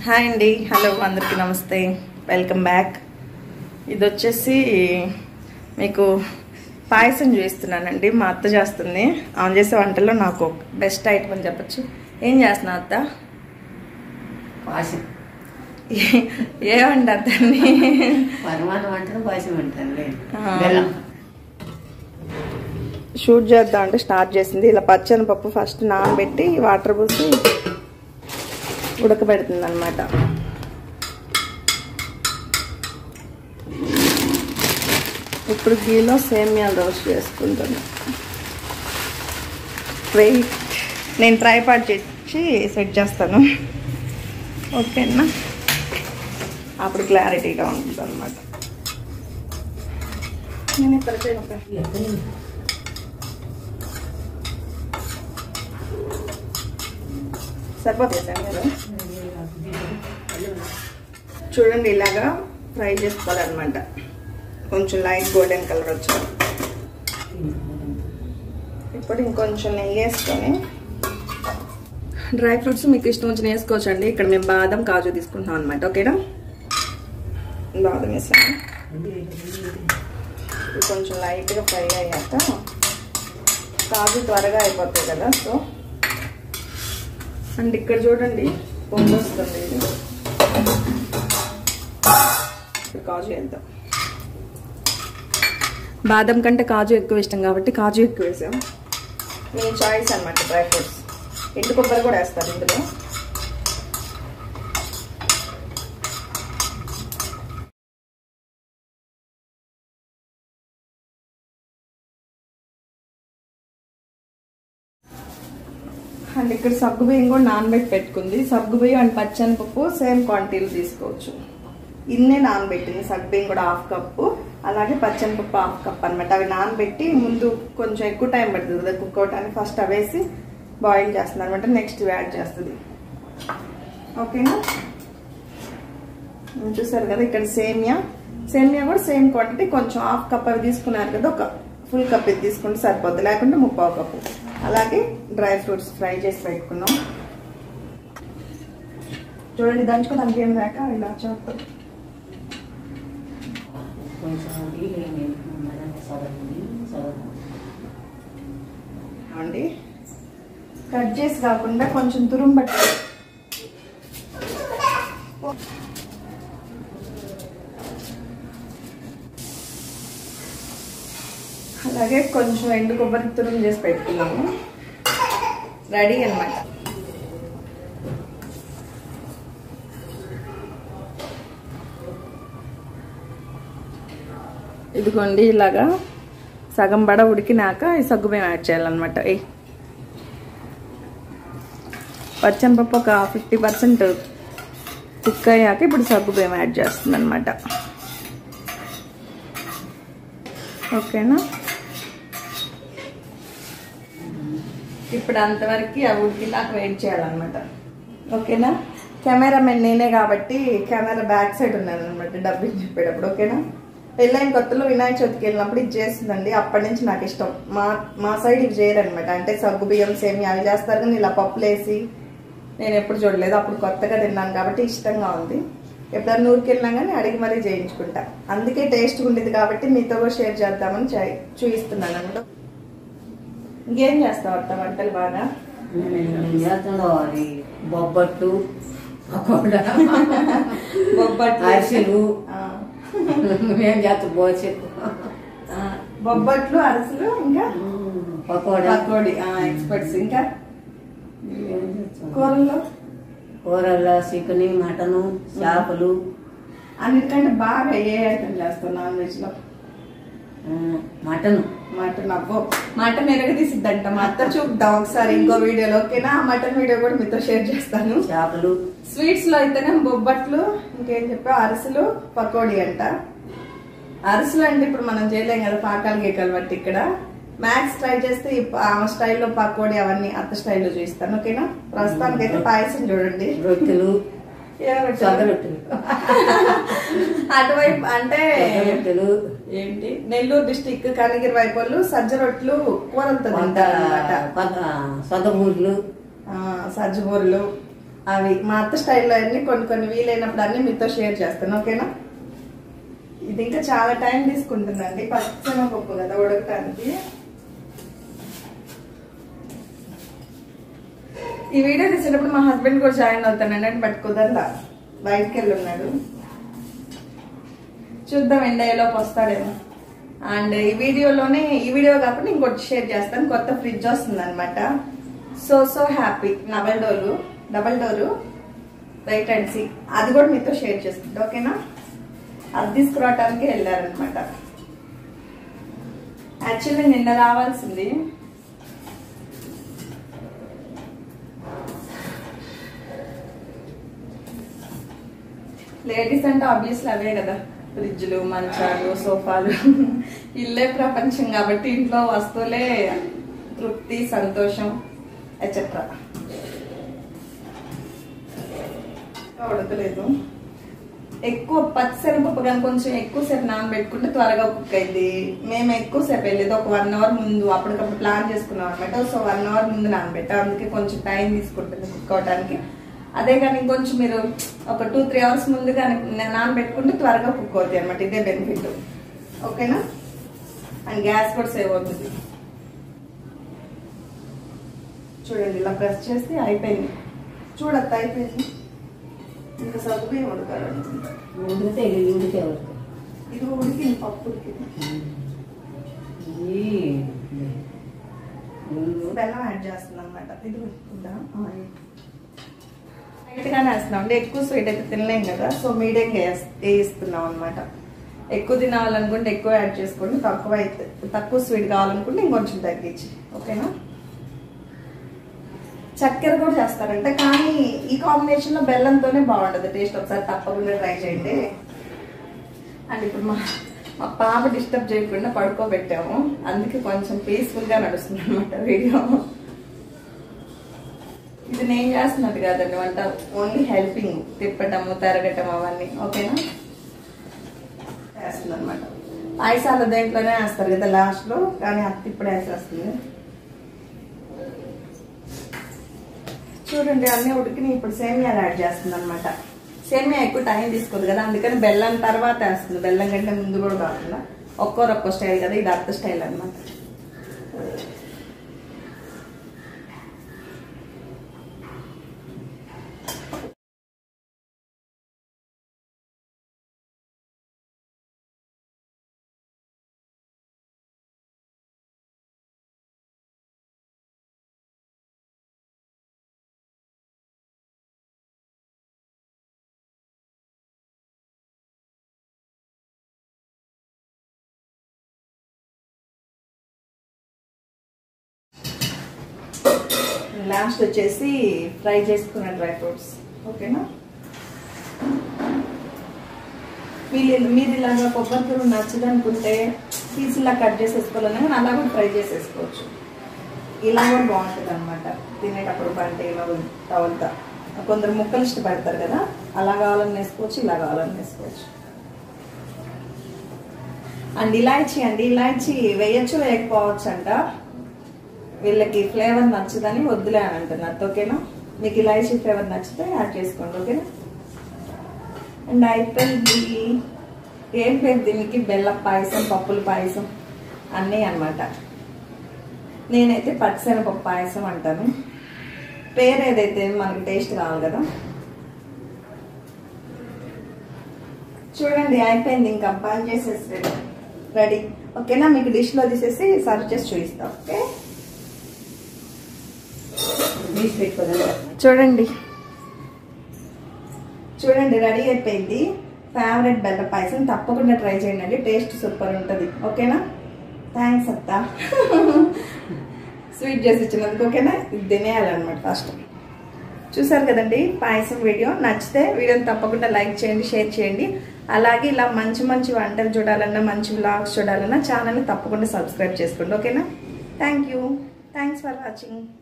Hi అండి hello అందరికీ నమస్తే వెల్కమ్ బ్యాక్ ఇది వచ్చేసి మీకు పాయసం చేస్తున్నానండి మా అత్త చేస్తుంది ఆమె చేసే వంటల్లో నాకు బెస్ట్ ఐటమ్ అని చెప్పచ్చు ఏం చేస్తున్నా అత్త పాశం ఏ- ఏమండి అత్తని పరమాణం అంటారు పాశం అంటారు ఆ. బెల్లం షూట్ చేద్దాం అంటే స్టార్ట్ చేసింది ఇలా పచ్చని పప్పు ఫస్ట్ నానబెట్టి వాటర్ పోసి ఉడకబెడుతుంది అనమాట ఇప్పుడు గీలో సేమియాలు రోస్ట్ చేసుకుంటున్నా వెయిట్ నేను ట్రైపాడ్ చేసి సెట్ చేస్తాను ఓకేనా అప్పుడు క్లారిటీగా ఉంటుంది అనమాట నేను ఇక్కడ చేయను సరిపోతుంది కదా చూడండి ఇలాగా ఫ్రై చేసుకోవాలన్నమాట కొంచెం లైట్ గోల్డెన్ కలర్ వచ్చాలి ఇప్పుడు ఇంకొంచెం నెయ్యి వేసుకొని డ్రై ఫ్రూట్స్ మీకు ఇష్టం వచ్చిన వేసుకోవచ్చండి ఇక్కడ మేము బాదం కాజు తీసుకుంటున్నాం అనమాట ఓకేనా బాదం వేసాము ఇది కొంచెం లైట్గా ఫ్రై అయ్యాక కాజు త్వరగా అయిపోతాయి కదా సో అండ్ ఇక్కడ చూడండి పొంగు వస్తుంది ఇది ఇప్పుడు కాజు వేద్దాం బాదం కంటే కాజు ఎక్కువ ఇష్టం కాబట్టి కాజు ఎక్కువ వేసాం మీ చాయిస్ అనమాట డ్రై ఫ్రూట్స్ ఎండు కొబ్బరి కూడా వేస్తారు ఇందులో అండ్ ఇక్కడ సగ్గు బియ్యం కూడా నానబెట్టి పెట్టుకుంది సగ్గు బియ్యం అండ్ పచ్చని పప్పు సేమ్ క్వాంటిటీలు తీసుకోవచ్చు ఇన్నే నానబెట్టింది సగ్గు బియ్యం కూడా హాఫ్ కప్పు అలాగే పచ్చని పప్పు హాఫ్ కప్ అనమాట అవి నానబెట్టి ముందు కొంచెం ఎక్కువ టైం పడుతుంది కదా కుక్ అవడానికి ఫస్ట్ అవేసి బాయిల్ చేస్తుంది అనమాట నెక్స్ట్ యాడ్ చేస్తుంది ఓకేనా ఉమ్, చూసారు కదా ఇక్కడ సేమియా సేమియా కూడా సేమ్ క్వాంటిటీ కొంచెం హాఫ్ కప్ అవి తీసుకున్నారు కదా ఒక ఫుల్ కప్ ఇది తీసుకుంటే సరిపోద్ది లేకుంటే ముప్పావు కప్పు అలాగే డ్రై ఫ్రూట్స్ ఫ్రై చేసి పెట్టుకున్నాం చూడండి దంచుకో దానికి ఏం లేక ఇలా చేస్తాం కొంచెం నీళ్ళు వేయండి. మళ్ళీ సగం నీళ్ళు, సగం అండి కట్ చేసి కాకుండా కొంచెం తురుము పట్టి అలాగే కొంచెం ఎండు కొబ్బరి తురుము చేసి పెట్టుకున్నాము రెడీ అన్నమాట ఇదిగోండి ఇలాగా సగం బడ ఉడికినాక ఈ సగ్గుబియ్యం యాడ్ చేయాలన్నమాట ఏ పచ్చనిపప్పు ఒక ఫిఫ్టీ పర్సెంట్ కుక్ అయ్యాక ఇప్పుడు సగ్గుబియ్యం యాడ్ చేస్తుంది అనమాట ఓకేనా ఇప్పుడు అంతవరకు అవి ఉడికినాక వెయిట్ చేయాలన్నమాట ఓకేనా కెమెరామెన్ నేనే కాబట్టి కెమెరా బ్యాక్ సైడ్ ఉన్నాను అనమాట డబ్బింగ్ చెప్పేటప్పుడు ఓకేనా పెళ్ళైన కొత్తలో వినాయక చవితికి వెళ్ళినప్పుడు ఇది చేస్తుందండి అప్పటి నుంచి నాకు ఇష్టం మా మా సైడ్ ఇవి చేయరనమాట అంటే సగ్గు బియ్యం సేమి అవి చేస్తారు కానీ ఇలా పప్పులు వేసి నేను ఎప్పుడు చూడలేదు అప్పుడు కొత్తగా తిన్నాను కాబట్టి ఇష్టంగా ఉంది ఎప్పుడన్నా ఊరికి వెళ్ళినా కానీ అడిగి మరీ చేయించుకుంటా అందుకే టేస్ట్గా ఉండేది కాబట్టి మీతో కూడా షేర్ చేద్దామని చే- చూపిస్తున్నాను అనమాట ఇంకేం చేస్తావు అత్త వంటలు బాగా నేను చేస్తుందో అది బొబ్బట్లు పకోడా బొబ్బట్లు అరిసెలు ఆ, మేము చేస్తాం బోచెలు ఆ, బొబ్బట్లు అరసలు ఇంకా పకోడా పకోడీ ఎక్స్పర్ట్స్ ఇంకా ఏం చేస్తాం? కూరల్లో కూరల్లో చికెన్ మటను చేపలు అన్నిటికంటే బాగా ఏ ఐటమ్ చేస్తావు నాన్ వెజ్ లో ఆ, మటను మటన్ అబ్బో మటన్ ఎరగదీసిద్దంట మా అత్త చూద్దాం ఒకసారి ఇంకో వీడియోలో ఓకేనా ఆ మటన్ వీడియో కూడా మీతో షేర్ చేస్తాను చేపలు స్వీట్స్ లో అయితేనే బొబ్బట్లు ఇంకేం చెప్పా అరిసెలు పకోడీ అంట అరిసెలు అంటే ఇప్పుడు మనం చేయలేం కదా పాకాలు గీకాలు బట్టి ఇక్కడ మ్యాక్స్ ట్రై చేస్తే ఈ ప- ఆమె స్టైల్లో పకోడీ అవన్నీ అత్త స్టైల్లో చూపిస్తాను ఓకేనా ప్రస్తుతానికి అయితే పాయసం చూడండి రొట్టెలు ఏ రొట్టెలు? సొంత రొట్టెలు అటువైపు అంటే సొంత రొట్టెలు ఏంటి నెల్లూరు డిస్టిక్ కనగిరి వైపు వాళ్ళు సజ్జ రొట్లు కూరలతో కొంత తింటారు అనమాట కొంత సొంత ఊర్లు సజ్జ బూరెలు అవి మా అత్త స్టైల్లో అన్ని కొన్ని కొన్ని వీలైనప్పుడు అన్ని మీతో షేర్ చేస్తాను ఓకేనా ఇది ఇంకా చాలా టైం తీసుకుంటుందండి పచ్చనపప్పు కదా ఉడకటానికి ఈ వీడియో తీసేటప్పుడు మా హస్బెండ్ కూడా జాయిన్ అవుతానండి అంటే బట్ కుదరలా బయటికి వెళ్ళి ఉన్నాడు చూద్దాం ఎండయ్యేలోపు వస్తాడేమో అండ్ ఈ వీడియోలోనే ఈ వీడియో కాకుండా ఇంకోటి షేర్ చేస్తాను కొత్త ఫ్రిడ్జ్ వస్తుంది అనమాట so so happy double door double door right and see అది కూడా మీతో షేర్ చేసుకుంటా ఓకేనా అది తీసుకురావటానికి వెళ్ళారనమాట యాక్చువల్లీ నిన్న రావాల్సింది లేడీస్ అంటే ఆబ్వియస్లీ అవే కదా ఫ్రిడ్జ్లు మంచాలు సోఫాలు ఇల్లే ప్రపంచం కాబట్టి ఇంట్లో వస్తువులే తృప్తి సంతోషం ఎట్సెట్రా ఉడకలేదు ఎక్కువ పచ్చిశనగపప్పు కానీ కొంచెం ఎక్కువసేపు నానబెట్టుకుంటే త్వరగా కుక్ అయింది మేము ఎక్కువసేపు వెళ్ళేది ఒక వన్ అవర్ ముందు అప్పటికప్పుడు ప్లాన్ చేసుకున్నాం అనమాట సో వన్ అవర్ ముందు నానబెట్టా అందుకే కొంచెం టైం తీసుకుంటుంది కుక్ అవడానికి అదే కానీ ఇంకొంచెం మీరు ఒక టూ త్రీ అవర్స్ ముందు కానీ నానబెట్టుకుంటే త్వరగా కుక్ అవుతాయి అనమాట ఇదే బెనిఫిట్ ఓకేనా అండ్ గ్యాస్ కూడా సేవ్ అవుతుంది చూడండి ఇలా ప్రెస్ చేస్తే అయిపోయింది చూడత్త అయిపోయింది ఇంకా సగ్గుబియ్యం ఉడకాలనుకుంటా ఉడికితే ఉడికే వరకు ఇది ఉడికింది పప్పు ఉడికింది బెల్లం యాడ్ చేస్తున్నాం అనమాట ఇది ఉడుకుందా లైట్గానే వేస్తున్నాం అంటే ఎక్కువ స్వీట్ అయితే తినలేం కదా సో మీడియంగా వేస్తున్నాం అనమాట ఎక్కువ తినాలనుకుంటే ఎక్కువ యాడ్ చేసుకోండి తక్కువ అయితే తక్కువ స్వీట్ కావాలనుకుంటే ఇంకొంచెం తగ్గించి ఓకేనా చక్కెర కూడా చేస్తారంట కానీ ఈ కాంబినేషన్ లో బెల్లంతోనే బాగుంటుంది టేస్ట్ ఒకసారి తప్పకుండా ట్రై చేయండి అండ్ ఇప్పుడు మా మా పాప డిస్టర్బ్ చేయకుండా పడుకోబెట్టాము అందుకే కొంచెం పీస్ఫుల్ గా నడుస్తుంది అనమాట వీడియో ఇది నేను చేస్తున్నది కాదండి వంట ఓన్లీ హెల్పింగ్ తిప్పటము తరగటం అవన్నీ ఓకేనా వేస్తుంది అనమాట పాయసాలు దేంట్లోనే వేస్తారు కదా లాస్ట్ లో కానీ అత్త ఇప్పుడు వేసేస్తుంది చూడండి అన్నీ ఉడికిన ఇప్పుడు సేమియాలు యాడ్ చేస్తుంది అనమాట సేమియా ఎక్కువ టైం తీసుకోదు కదా అందుకని బెల్లం తర్వాత వేస్తుంది బెల్లం కంటే ముందు కూడా కాకుండా ఒక్కోరు ఒక్కో స్టైల్ కదా ఇది అత్త స్టైల్ అనమాట లాస్ట్ వచ్చేసి ఫ్రై చేసుకున్న డ్రై ఫ్రూట్స్ ఓకేనా వీళ్ళు మీరు ఇలాగా కొబ్బరి తురుము నచ్చదు అనుకుంటే పీసులా కట్ చేసేసుకోవాలన్నా కానీ అలా కూడా ఫ్రై చేసేసుకోవచ్చు ఇలా కూడా బాగుంటుంది అనమాట తినేటప్పుడు అంటే ఇలా తవలతా కొందరు ముక్కలు ఇష్టపడతారు కదా అలా కావాలని వేసుకోవచ్చు ఇలా కావాలని వేసుకోవచ్చు అండ్ ఇలాయచీ అండి ఇలాయచీ వేయచ్చు వేయకపోవచ్చు అంట వీళ్ళకి ఫ్లేవర్ నచ్చదని వద్దులే అని అంటున్నారు ఓకేనా మీకు ఇలాయచీ ఫ్లేవర్ నచ్చితే యాడ్ చేసుకోండి ఓకేనా అండ్ అయిపోయింది ఏం పేరు దీనికి బెల్లం పాయసం పప్పుల పాయసం అన్నీ అన్నమాట నేనైతే పచ్చిశనగపప్పు పాయసం అంటాను పేరు ఏదైతే మనకి టేస్ట్ కావాలి కదా చూడండి అయిపోయింది ఇంకా బంద్ చేసేసి రెడీ ఓకేనా మీకు డిష్లో తీసేసి సర్వ్ చేసి చూపిస్తాం ఓకే తీసి పెట్టుకోదా చూడండి చూడండి రెడీ అయిపోయింది ఫేవరెట్ బెల్ల పాయసం తప్పకుండా ట్రై చేయండి టేస్ట్ సూపర్ ఉంటుంది ఓకేనా థ్యాంక్స్ అత్త స్వీట్ చేసి ఇచ్చినందుకు ఓకేనా ఇది తినేయాలన్నమాట ఫస్ట్ చూసారు కదండి పాయసం వీడియో నచ్చితే వీడియోని తప్పకుండా లైక్ చేయండి షేర్ చేయండి అలాగే ఇలా మంచి మంచి వంటలు చూడాలన్నా మంచి వ్లాగ్స్ చూడాలన్నా ఛానల్ని తప్పకుండా సబ్స్క్రైబ్ చేసుకోండి ఓకేనా thank you thanks for watching